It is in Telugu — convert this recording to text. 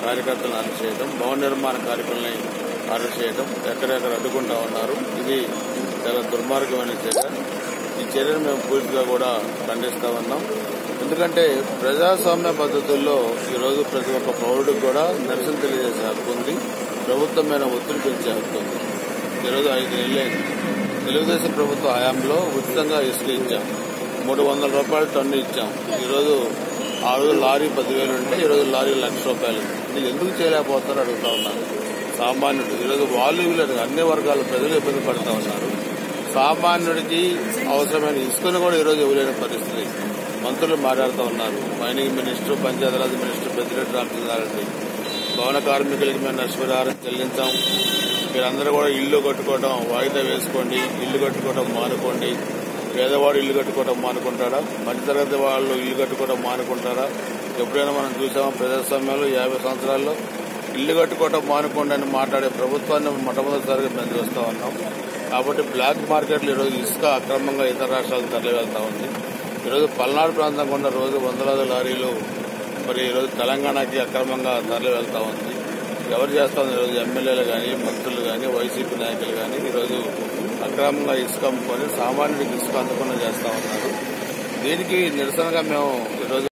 కార్యకర్తలను అరెస్ట్ చేయడం భవన నిర్మాణ కార్మికుల్ని అరెస్ట్ చేయడం ఎక్కడెక్కడ అడ్డుకుంటా ఉన్నారు ఇది చాలా దుర్మార్గమైన చర్య ఈ చర్యను మేము పూర్తిగా కూడా ఖండిస్తా ఉన్నాం ఎందుకంటే ప్రజాస్వామ్య పద్ధతుల్లో ఈరోజు ప్రతి ఒక్క పౌరుడికి కూడా నిరసన తెలియజేసే హక్కు ఉంది ప్రభుత్వం మీద ఒత్తిడి పెంచే హక్కు ఉంది ఈరోజు ఐదు నెలలైంది తెలుగుదేశం ప్రభుత్వ హయాంలో ఉచితంగా ఇసుక ఇచ్చాం మూడు వందల రూపాయలు టన్ను ఇచ్చాం ఈరోజు ఆ రోజు లారీ పదివేలు ఉంటే ఈరోజు లారీ లక్ష రూపాయలు ఇది ఎందుకు చేయలేకపోతారో అడుగుతా ఉన్నాను సామాన్యుడు ఈరోజు వాళ్ళు వీళ్ళు అన్ని వర్గాల ప్రజలు ఇబ్బంది పడుతూ ఉన్నారు సామాన్యుడికి అవసరమైన ఇసుకను కూడా ఈరోజు ఇవ్వలేని పరిస్థితి మంత్రులు మాట్లాడుతూ ఉన్నారు mining minister Panchayati Raj minister Peddireddy Ramachandra Reddy భవన కార్మికులకి మేము నష్టపరిహారం చెల్లించాం మీరందరూ కూడా ఇల్లు కట్టుకోవడం వాయిదా వేసుకోండి ఇల్లు కట్టుకోవడం మానుకోండి పేదవాడు ఇల్లు కట్టుకోవడం మానుకుంటాడా మధ్యతరగతి వాళ్ళు ఇల్లు కట్టుకోవడం మానుకుంటారా ఎప్పుడైనా మనం చూసామా ప్రజాస్వామ్యంలో యాభై సంవత్సరాల్లో ఇల్లు కట్టుకోవడం మానుకోండి అని మాట్లాడే ప్రభుత్వాన్ని మొట్టమొదటిసారిగా మేము చూస్తా ఉన్నాం కాబట్టి బ్లాక్ మార్కెట్లు ఈరోజు ఇసుక అక్రమంగా ఇతర రాష్ట్రాలకు తరలి వెళ్తా ఉంది ఈరోజు పల్నాడు ప్రాంతం గుండా రోజు వందలాది లారీలు మరి ఈరోజు తెలంగాణకి అక్రమంగా తరలి వెళ్తా ఉంది ఎవరు చేస్తా ఉంది ఈరోజు ఎమ్మెల్యేలు కానీ మంత్రులు కానీ వైసీపీ నాయకులు కానీ ఈరోజు అక్రమంగా ఇసుక అమ్ముకొని సామాన్యుడికి ఇసుక అందకుండా చేస్తా ఉన్నారు దీనికి నిరసనగా మేము ఈరోజు